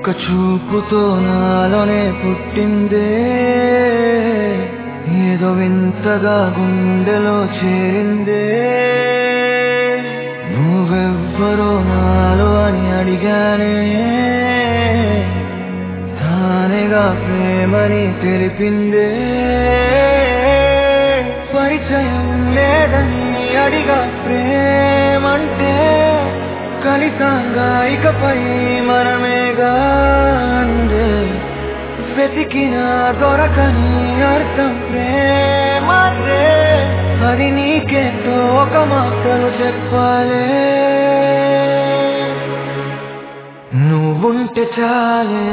ఒక్క చూపుతో నాలోనే పుట్టిందే ఏదో వింతగా గుండెలో చేరిందే నువ్వెవ్వరో నాలో అని అడిగానే తానేగా ప్రేమని తెలిపిందే పరిచయం లేదని అడిగా ప్రేమంటే కలిసాంగా ఇకపై మనమేగా అందే వెతికిన దొరకని అర్థం ప్రేమదే అది నీకేంటో ఒక మాటలు చెప్పాలే నువ్వుంటే చాలే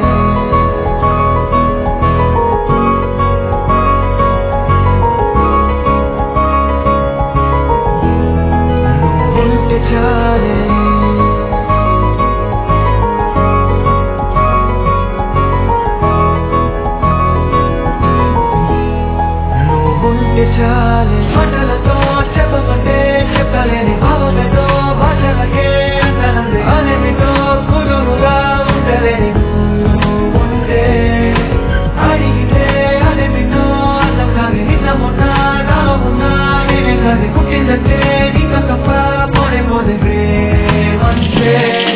నువ్వుంటే చాలే నువ్వుంటే చాలే మాటలతో చెప్పమంటే చెప్పలేని భావనతో భాషలకే అంతనంది అనేమితో కుదురుగా ఉండలేని నువ్వుంటే అడిగితే అనేమితో అర్థం కాని నిజమున్నా నాలో ఉన్నా నేనే కాదు పుట్టిందంటే నీకు తప్ప పోనే పోదే ప్రేమంటే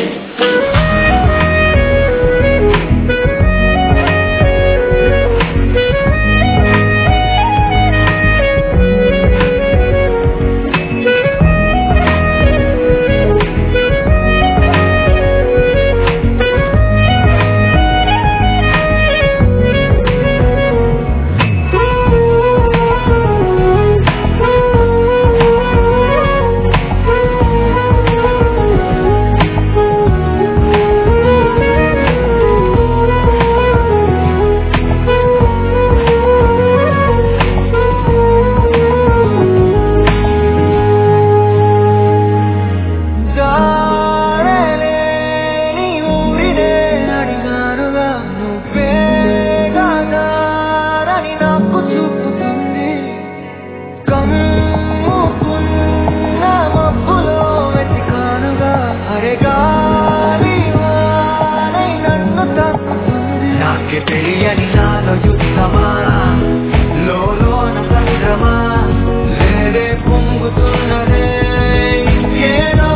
దారలేని ఊరినే అడిగానుగా నువ్వేగా దారని నాకు చూపుతుంది కమ్ముకున్న మబ్బులో వెతికానుగా అరే గాలి వానై నన్ను తాకుతుంది నాకే తెలియని నాలో యుద్ధమా లోలోన సంగ్రమా లేదే పొంగుతున్నదే ఏదో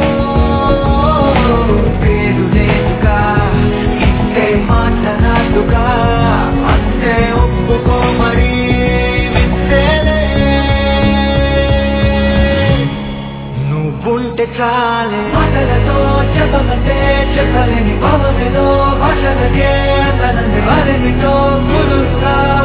పేరు లేదుగా ఇంతే మాట్లాడుగా అంతే ఒప్పుకో మరి వింతేలే నువ్వుంటే చాలే మాటలతో చెప్పమంటే చెప్పలేని భావమేదో భాషలకే అంతనంది వారితో కుదురుగా